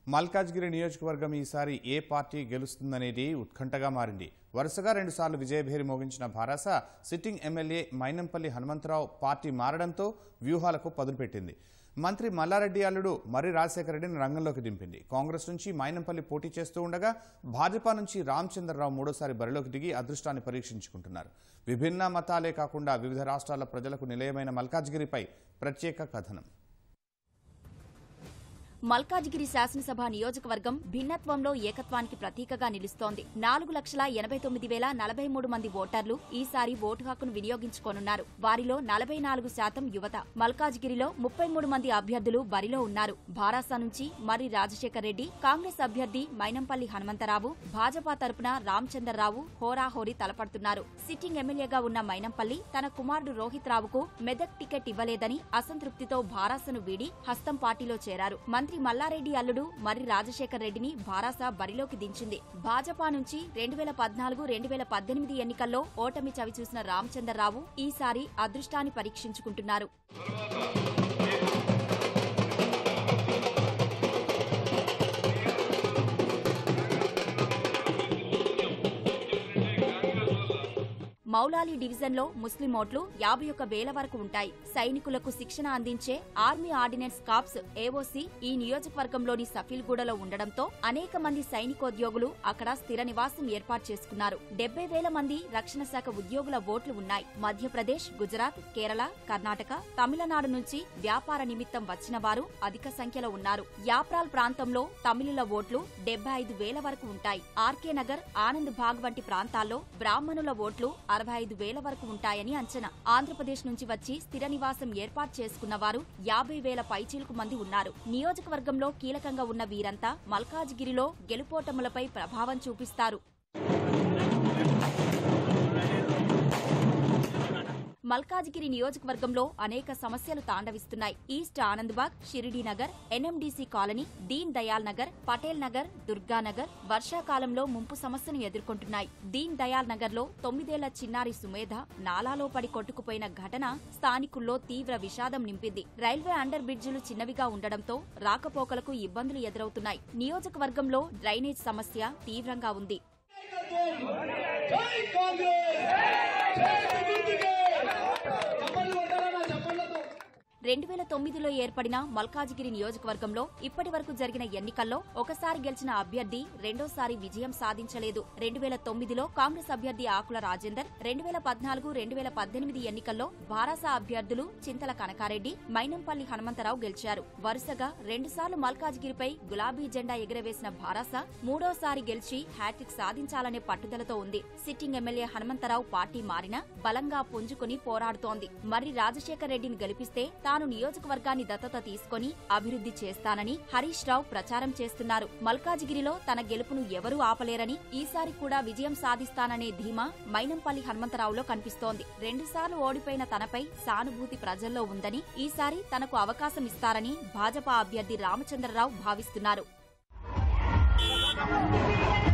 మల్కాజ్గిరి నియోజకవర్గం ఈసారి ఏ పార్టీ గెలుస్తుందనేది ఉత్కంఠగా మారింది వరుసగా రెండుసార్లు విజయభేరి మోగించిన Bharasa sitting MLA Mynampally Hanumantharao party మారడంతో వ్యూహాలకు పదులుపెట్టింది మంత్రి మల్లారెడ్డి అల్లుడు మర్రి రాజశేఖర రెడ్డిని రంగంలోకి దింపింది కాంగ్రెస్ నుంచి మైనంపల్లి పోటీ చేస్తూ ఉండగా భాజపా నుంచి రామచంద్రరావు మూడోసారి బరిలోకి దిగి అదృష్టాన్ని పరీక్షించుకుంటున్నారు విభిన్న మతాలే కాకుండా వివిధ రాష్ట్రాల ప్రజలకు నిలయమైన మల్కాజ్గిరిపై ప్రత్యేక కథనం మల్కాజిగిరి శాసనసభ నియోజకవర్గం భిన్నత్వంలో ఏకత్వానికి ప్రతీకగా నిలుస్తోంది నాలుగు లక్షల ఎనభై తొమ్మిది వేల నలభై మూడు మంది ఓటర్లు ఈసారి ఓటు హక్కును వినియోగించుకోనున్నారు వారిలో నలభై నాలుగు శాతం యువత మల్కాజిగిరిలో ముప్పై మూడు మంది అభ్యర్థులు బరిలో ఉన్నారు భారాసా నుంచి మర్రి రాజశేఖర్ రెడ్డి కాంగ్రెస్ అభ్యర్థి మైనంపల్లి హనుమంతరావు భాజపా తరపున రామచంద్రరావు హోరాహోరీ తలపడుతున్నారు సిట్టింగ్ ఎమ్మెల్యేగా ఉన్న మైనంపల్లి తన కుమారుడు రోహిత్ రావుకు మెదక్ టికెట్ ఇవ్వలేదని అసంతృప్తితో భారాసను వీడి హస్తం పార్టీలో చేరారు మంత్రి మల్లారెడ్డి అల్లుడు మర్రి రాజశేఖర్ రెడ్డిని భారాస బరిలోకి దించింది భాజపా నుంచి రెండు వేల పద్నాలుగు రెండు వేల పద్దెనిమిది ఎన్నికల్లో ఓటమి చవిచూసిన రామచంద్రరావు ఈసారి అదృష్టాన్ని పరీక్షించుకుంటున్నారు మౌలాలి డివిజన్లో ముస్లిం ఓట్లు యాభై ఒక్క వేల వరకు ఉంటాయి సైనికులకు శిక్షణ అందించే ఆర్మీ ఆర్డినెన్స్ కాప్స్ ఏఓసీ ఈ నియోజకవర్గంలోని సఫీల్గూడలో ఉండడంతో అనేక మంది సైనికోద్యోగులు అక్కడ స్థిర నివాసం ఏర్పాటు చేసుకున్నారు డెబ్బై వేల మంది రక్షణ శాఖ ఉద్యోగుల ఓట్లు ఉన్నాయి మధ్యప్రదేశ్ గుజరాత్ కేరళ కర్ణాటక తమిళనాడు నుంచి వ్యాపార నిమిత్తం వచ్చిన వారు అధిక సంఖ్యలో ఉన్నారు యాప్రాల్ ప్రాంతంలో తమిళుల ఓట్లు డెబ్బై ఐదు వేల వరకు ఉంటాయి ఆర్కే నగర్ ఆనంద్ బాగ్ వంటి ప్రాంతాల్లో బ్రాహ్మణుల ఓట్లు అరవై ఐదు వేల వరకు ఉంటాయని అంచనా ఆంధ్రప్రదేశ్ నుంచి వచ్చి స్థిర నివాసం ఏర్పాటు చేసుకున్న వారు యాభై వేల పైచీలకు మంది ఉన్నారు నియోజకవర్గంలో కీలకంగా ఉన్న వీరంతా మల్కాజ్గిరిలో గెలుపోటములపై ప్రభావం చూపిస్తారు మల్కాజ్గిరి నియోజకవర్గంలో అనేక సమస్యలు తాండవిస్తున్నాయి east Anandbagh Shirdi Nagar NMDC colony Deen Dayal Nagar Patel Nagar Durganagar వర్షాకాలంలో ముంపు సమస్యను ఎదుర్కొంటున్నాయి దీన్ దయాల్ నగర్ లో తొమ్మిదేళ్ల చిన్నారి సుమేధ నాలాలో పడి కొట్టుకుపోయిన ఘటన స్థానికుల్లో తీవ్ర విషాదం నింపింది రైల్వే అండర్ బ్రిడ్జిలు చిన్నవిగా ఉండడంతో రాకపోకలకు ఇబ్బందులు ఎదురవుతున్నాయి నియోజకవర్గంలో డ్రైనేజ్ సమస్య తీవ్రంగా ఉంది జై కాంగ్రెస్ జై గుర్తుకే చప్పట్లు కొట్టాలన్నా చప్పట్లతో రెండు వేల తొమ్మిదిలో ఏర్పడిన మల్కాజిగిరి నియోజకవర్గంలో ఇప్పటి వరకు జరిగిన ఎన్నికల్లో ఒకసారి గెలిచిన అభ్యర్థి రెండోసారి విజయం సాధించలేదు రెండు వేల తొమ్మిదిలో కాంగ్రెస్ అభ్యర్థి ఆకుల రాజేందర్ రెండు వేల పద్నాలుగు రెండు వేల పద్దెనిమిది ఎన్నికల్లో భారాస అభ్యర్థులు చింతల కనకారెడ్డి మైనంపల్లి హనుమంతరావు గెలిచారు వరుసగా రెండుసార్లు మల్కాజ్గిరిపై గులాబీ జెండా ఎగురవేసిన భారాస మూడోసారి గెలిచి హ్యాట్రిక్ సాధించాలనే పట్టుదలతో ఉంది సిట్టింగ్ ఎమ్మెల్యే హనుమంతరావు పార్టీ మారినా బలంగా పుంజుకుని పోరాడుతోంది మర్రి రాజశేఖర్ రెడ్డిని గెలిపిస్తే తాను నియోజకవర్గాన్ని దత్తత తీసుకొని అభివృద్ధి చేస్తానని హరీష్ రావు ప్రచారం చేస్తున్నారు మల్కాజిగిరిలో తన గెలుపును ఎవరూ ఆపలేరని ఈసారి కూడా విజయం సాధిస్తాననే ధీమా మైనంపల్లి హనుమంతరావులో కనిపిస్తోంది రెండుసార్లు ఓడిపోయిన తనపై సానుభూతి ప్రజల్లో ఉందని ఈసారి తనకు అవకాశం ఇస్తారని భాజపా అభ్యర్థి రామచంద్రరావు భావిస్తున్నారు